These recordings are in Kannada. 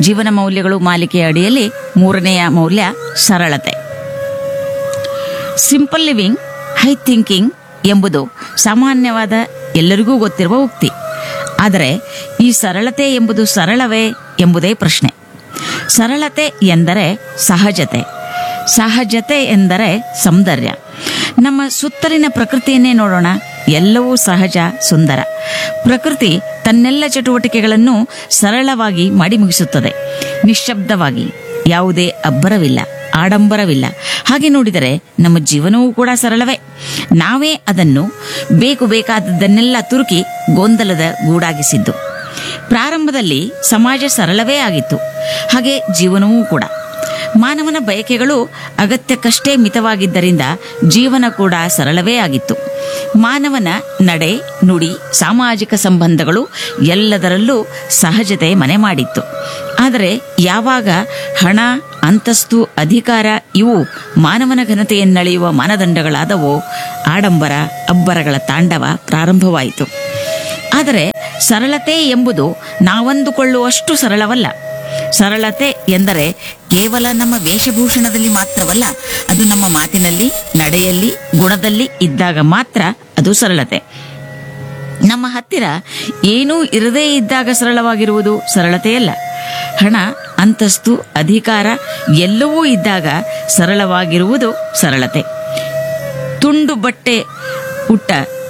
ಜೀವನ ಮೌಲ್ಯಗಳು ಮಾಲಿಕೆಯ ಅಡಿಯಲ್ಲಿ ಮೂರನೆಯ ಮೌಲ್ಯ ಸರಳತೆ ಸಿಂಪಲ್ ಲಿವಿಂಗ್ ಹೈ ಥಿಂಕಿಂಗ್ ಎಂಬುದು ಸಾಮಾನ್ಯವಾದ ಎಲ್ಲರಿಗೂ ಗೊತ್ತಿರುವ ಉಕ್ತಿ ಆದರೆ ಈ ಸರಳತೆ ಎಂಬುದು ಸರಳವೇ ಎಂಬುದೇ ಪ್ರಶ್ನೆ ಸರಳತೆ ಎಂದರೆ ಸಹಜತೆ ಸಹಜತೆ ಎಂದರೆ ಸೌಂದರ್ಯ ನಮ್ಮ ಸುತ್ತಲಿನ ಪ್ರಕೃತಿಯನ್ನೇ ನೋಡೋಣ ಎಲ್ಲವೂ ಸಹಜ ಸುಂದರ ಪ್ರಕೃತಿ ತನ್ನೆಲ್ಲ ಚಟುವಟಿಕೆಗಳನ್ನು ಸರಳವಾಗಿ ಮಾಡಿ ಮುಗಿಸುತ್ತದೆ ನಿಶ್ಶಬ್ದವಾಗಿ ಯಾವುದೇ ಅಬ್ಬರವಿಲ್ಲ ಆಡಂಬರವಿಲ್ಲ ಹಾಗೆ ನೋಡಿದರೆ ನಮ್ಮ ಜೀವನವೂ ಕೂಡ ಸರಳವೇ ನಾವೇ ಅದನ್ನು ಬೇಕು ಬೇಕಾದದ್ದನ್ನೆಲ್ಲ ತುರುಕಿ ಗೊಂದಲದ ಗೂಡಾಗಿಸಿದ್ದು ಪ್ರಾರಂಭದಲ್ಲಿ ಸಮಾಜ ಸರಳವೇ ಆಗಿತ್ತು ಹಾಗೆ ಜೀವನವೂ ಕೂಡ ಮಾನವನ ಬಯಕೆಗಳು ಅಗತ್ಯಕ್ಕಷ್ಟೇ ಮಿತವಾಗಿದ್ದರಿಂದ ಜೀವನ ಕೂಡ ಸರಳವೇ ಆಗಿತ್ತು ಮಾನವನ ನಡೆ ನುಡಿ ಸಾಮಾಜಿಕ ಸಂಬಂಧಗಳು ಎಲ್ಲದರಲ್ಲೂ ಸಹಜತೆ ಮನೆ ಮಾಡಿತ್ತು ಆದರೆ ಯಾವಾಗ ಹಣ ಅಂತಸ್ತು ಅಧಿಕಾರ ಇವು ಮಾನವನ ಘನತೆಯನ್ನಳೆಯುವ ಮಾನದಂಡಗಳಾದವೋ ಆಡಂಬರ ಅಬ್ಬರಗಳ ತಾಂಡವ ಪ್ರಾರಂಭವಾಯಿತು ಆದರೆ ಸರಳತೆ ಎಂಬುದು ನಾವಂದುಕೊಳ್ಳುವಷ್ಟು ಸರಳವಲ್ಲ ಸರಳತೆ ಎಂದರೆ ಕೇವಲ ನಮ್ಮ ವೇಷಭೂಷಣದಲ್ಲಿ ಮಾತ್ರವಲ್ಲ ಅದು ನಮ್ಮ ಮಾತಿನಲ್ಲಿ ನಡೆಯಲ್ಲಿ ಗುಣದಲ್ಲಿ ಇದ್ದಾಗ ಮಾತ್ರ ಅದು ಸರಳತೆ ನಮ್ಮ ಹತ್ತಿರ ಏನೂ ಇರದೇ ಇದ್ದಾಗ ಸರಳವಾಗಿರುವುದು ಸರಳತೆಯಲ್ಲ ಹಣ ಅಂತಸ್ತು ಅಧಿಕಾರ ಎಲ್ಲವೂ ಇದ್ದಾಗ ಸರಳವಾಗಿರುವುದು ಸರಳತೆ ತುಂಡು ಬಟ್ಟೆ ಉಟ್ಟ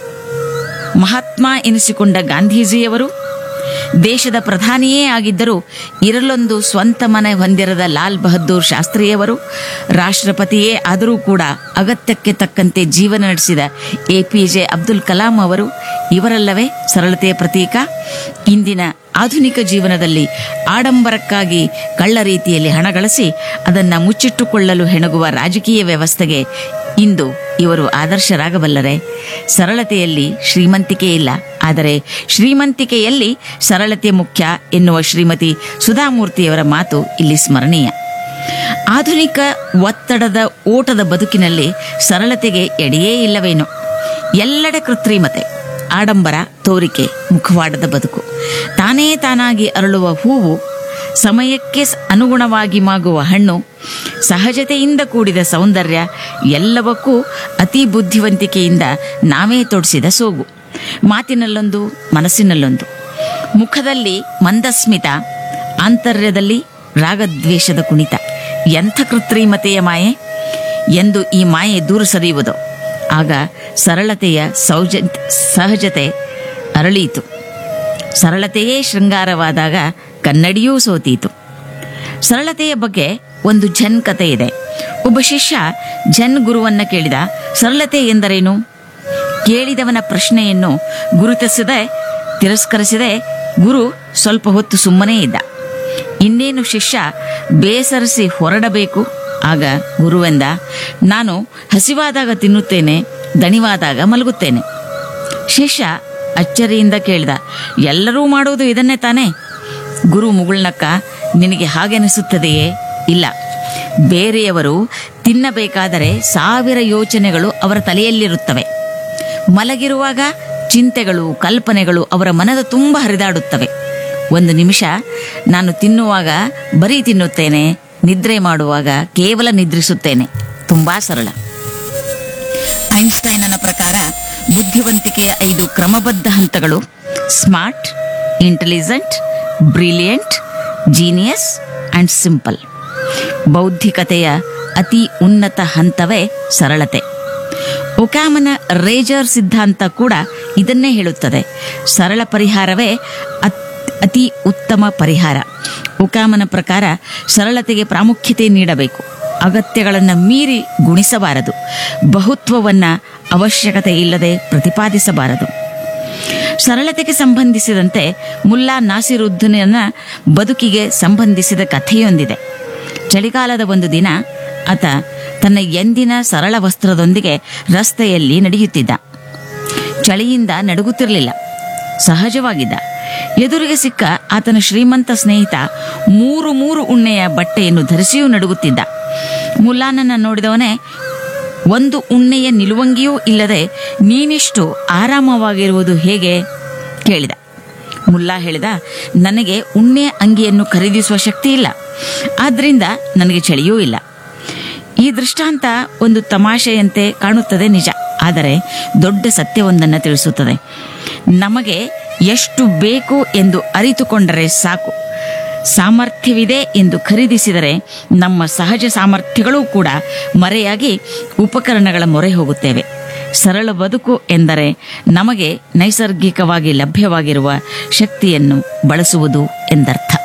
ಮಹಾತ್ಮ ಎನಿಸಿಕೊಂಡ ಗಾಂಧೀಜಿಯವರು ದೇಶದ ಪ್ರಧಾನಿಯೇ ಆಗಿದ್ದರೂ ಇರಲೊಂದು ಸ್ವಂತ ಮನೆ ಹೊಂದಿರದ ಲಾಲ್ ಬಹದ್ದೂರ್ ಶಾಸ್ತ್ರಿಯವರು ರಾಷ್ಟ್ರಪತಿಯೇ ಆದರೂ ಕೂಡ ಅಗತ್ಯಕ್ಕೆ ತಕ್ಕಂತೆ ಜೀವನ ನಡೆಸಿದ ಎಪಿಜೆ ಅಬ್ದುಲ್ ಕಲಾಂ ಅವರು ಇವರಲ್ಲವೇ ಸರಳತೆಯ ಪ್ರತೀಕ ಇಂದಿನ ಆಧುನಿಕ ಜೀವನದಲ್ಲಿ ಆಡಂಬರಕ್ಕಾಗಿ ಕಳ್ಳ ರೀತಿಯಲ್ಲಿ ಹಣ ಗಳಿಸಿ ಅದನ್ನು ಮುಚ್ಚಿಟ್ಟುಕೊಳ್ಳಲು ಹೆಣಗುವ ರಾಜಕೀಯ ವ್ಯವಸ್ಥೆಗೆ ಇಂದು ಇವರು ಆದರ್ಶರಾಗಬಲ್ಲರೆ ಸರಳತೆಯಲ್ಲಿ ಶ್ರೀಮಂತಿಕೆ ಇಲ್ಲ ಆದರೆ ಶ್ರೀಮಂತಿಕೆಯಲ್ಲಿ ಸರಳತೆ ಮುಖ್ಯ ಎನ್ನುವ ಶ್ರೀಮತಿ ಸುಧಾಮೂರ್ತಿಯವರ ಮಾತು ಇಲ್ಲಿ ಸ್ಮರಣೀಯ ಆಧುನಿಕ ಒತ್ತಡದ ಓಟದ ಬದುಕಿನಲ್ಲಿ ಸರಳತೆಗೆ ಎಡೆಯೇ ಇಲ್ಲವೇನು ಎಲ್ಲೆಡೆ ಕೃತ್ರಿಮತೆ ಆಡಂಬರ ತೋರಿಕೆ ಮುಖವಾಡದ ಬದುಕು ತಾನೇ ತಾನಾಗಿ ಅರಳುವ ಹೂವು ಸಮಯಕ್ಕೆ ಸ- ಅನುಗುಣವಾಗಿ ಮಾಗುವ ಹಣ್ಣು ಸಹಜತೆಯಿಂದ ಕೂಡಿದ ಸೌಂದರ್ಯ ಎಲ್ಲವಕ್ಕೂ ಅತಿ ಬುದ್ಧಿವಂತಿಕೆಯಿಂದ ನಾವೇ ತೊಡಿಸಿದ ಸೋಗು ಮಾತಿನಲ್ಲೊಂದು ಮನಸ್ಸಿನಲ್ಲೊಂದು ಮುಖದಲ್ಲಿ ಮಂದಸ್ಮಿತ ಆಂತರ್ಯದಲ್ಲಿ ರಾಗದ್ವೇಷದ ಕುಣಿತ ಎಂಥ ಕೃತ್ರಿಮತೆಯ ಮಾಯೆ ಎಂದು ಈ ಮಾಯೆ ದೂರ ಸರಿಯುವುದು ಆಗ ಸರಳತೆಯ ಸೌಜ ಸಹಜತೆ ಅರಳೀತು ಸರಳತೆಯೇ ಶೃಂಗಾರವಾದಾಗ ಕನ್ನಡಿಯೂ ಸೋತೀತು ಸರಳತೆಯ ಬಗ್ಗೆ ಒಂದು ಝನ್ ಕತೆ ಇದೆ ಒಬ್ಬ ಶಿಷ್ಯ ಝನ್ ಗುರುವನ್ನ ಕೇಳಿದ ಸರಳತೆ ಎಂದರೇನು ಕೇಳಿದವನ ಪ್ರಶ್ನೆಯನ್ನು ಗುರುತಿಸದೆ ತಿರಸ್ಕರಿಸದೆ ಗುರು ಸ್ವಲ್ಪ ಹೊತ್ತು ಸುಮ್ಮನೇ ಇದ್ದ ಇನ್ನೇನು ಶಿಷ್ಯ ಬೇಸರಿಸಿ ಹೊರಡಬೇಕು ಆಗ ಗುರುವೆಂದ ನಾನು ಹಸಿವಾದಾಗ ತಿನ್ನುತ್ತೇನೆ ದಣಿವಾದಾಗ ಮಲಗುತ್ತೇನೆ ಶಿಷ್ಯ ಅಚ್ಚರಿಯಿಂದ ಕೇಳಿದ ಎಲ್ಲರೂ ಮಾಡುವುದು ಇದನ್ನೇ ತಾನೇ ಗುರು ಮುಗುಳ್ನಕ್ಕ ನಿನಗೆ ಹಾಗೆನಿಸುತ್ತದೆಯೇ ಇಲ್ಲ ಬೇರೆಯವರು ತಿನ್ನಬೇಕಾದರೆ ಸಾವಿರ ಯೋಚನೆಗಳು ಅವರ ತಲೆಯಲ್ಲಿರುತ್ತವೆ ಮಲಗಿರುವಾಗ ಚಿಂತೆಗಳು ಕಲ್ಪನೆಗಳು ಅವರ ಮನದ ತುಂಬ ಹರಿದಾಡುತ್ತವೆ ಒಂದು ನಿಮಿಷ ನಾನು ತಿನ್ನುವಾಗ ಬರೀ ತಿನ್ನುತ್ತೇನೆ ನಿದ್ರೆ ಮಾಡುವಾಗ ಕೇವಲ ನಿದ್ರಿಸುತ್ತೇನೆ ತುಂಬಾ ಸರಳ ಐನ್ಸ್ಟೈನನ ಪ್ರಕಾರ ಬುದ್ಧಿವಂತಿಕೆಯ ಐದು ಕ್ರಮಬದ್ಧ ಹಂತಗಳು smart intelligent brilliant genius and simple ಬೌದ್ಧಿಕತೆಯ ಅತಿ ಉನ್ನತ ಹಂತವೇ ಸರಳತೆ ಒಕಾಮನ ರೇಜರ್ ಸಿದ್ಧಾಂತ ಕೂಡ ಇದನ್ನೇ ಹೇಳುತ್ತದೆ ಸರಳ ಪರಿಹಾರವೇ ಅತ್- ಅತಿ ಉತ್ತಮ ಪರಿಹಾರ ಒಕಾಮನ ಪ್ರಕಾರ ಸರಳತೆಗೆ ಪ್ರಾಮುಖ್ಯತೆ ನೀಡಬೇಕು ಅಗತ್ಯಗಳನ್ನು ಮೀರಿ ಗುಣಿಸಬಾರದು ಬಹುತ್ವವನ್ನ ಅವಶ್ಯಕತೆ ಇಲ್ಲದೆ ಪ್ರತಿಪಾದಿಸಬಾರದು ಸರಳತೆಗೆ ಸಂಬಂಧಿಸಿದಂತೆ ಮುಲ್ಲಾ ನಾಸಿರುದ್ದೀನನ ಬದುಕಿಗೆ ಸಂಬಂಧಿಸಿದ ಕಥೆಯೊಂದಿದೆ ಚಳಿಗಾಲದ ಒಂದು ದಿನ ಆತ ತನ್ನ ಎಂದಿನ ಸರಳ ವಸ್ತ್ರದೊಂದಿಗೆ ರಸ್ತೆಯಲ್ಲಿ ನಡೆಯುತ್ತಿದ್ದ ಚಳಿಯಿಂದ ನಡುಗುತ್ತಿರಲಿಲ್ಲ ಸಹಜವಾಗಿದ್ದ ಎದುರಿಗೆ ಸಿಕ್ಕ ಆತನ ಶ್ರೀಮಂತ ಸ್ನೇಹಿತ ಮೂರು ಮೂರು ಉಣ್ಣೆಯ ಬಟ್ಟೆಯನ್ನು ಧರಿಸಿಯೂ ನಡುಗುತ್ತಿದ್ದ ಮುಲ್ಲಾನನ್ನ ನೋಡಿದವನೇ ಒಂದು ಉಣ್ಣೆಯ ನಿಲುವಂಗಿಯೂ ಇಲ್ಲದೆ ನೀನಿಷ್ಟು ಆರಾಮವಾಗಿರುವುದು ಹೇಗೆ ಕೇಳಿದ ಮುಲ್ಲಾ ಹೇಳಿದ ನನಗೆ ಉಣ್ಣೆ ಅಂಗಿಯನ್ನು ಖರೀದಿಸುವ ಶಕ್ತಿ ಇಲ್ಲ ಆದ್ರಿಂದ ನನಗೆ ಚಳಿಯೂ ಇಲ್ಲ ಈ ದೃಷ್ಟಾಂತ ಒಂದು ತಮಾಷೆಯಂತೆ ಕಾಣುತ್ತದೆ ನಿಜ ಆದರೆ ದೊಡ್ಡ ಸತ್ಯವೊಂದನ್ನು ತಿಳಿಸುತ್ತದೆ ನಮಗೆ ಎಷ್ಟು ಬೇಕು ಎಂದು ಅರಿತುಕೊಂಡರೆ ಸಾಕು ಸಾಮರ್ಥ್ಯವಿದೆ ಎಂದು ಖರೀದಿಸಿದರೆ ನಮ್ಮ ಸಹಜ ಸಾಮರ್ಥ್ಯಗಳೂ ಕೂಡ ಮರೆಯಾಗಿ ಉಪಕರಣಗಳ ಮೊರೆ ಹೋಗುತ್ತೇವೆ ಸರಳ ಬದುಕು ಎಂದರೆ ನಮಗೆ ನೈಸರ್ಗಿಕವಾಗಿ ಲಭ್ಯವಾಗಿರುವ ಶಕ್ತಿಯನ್ನು ಬಳಸುವುದು ಎಂದರ್ಥ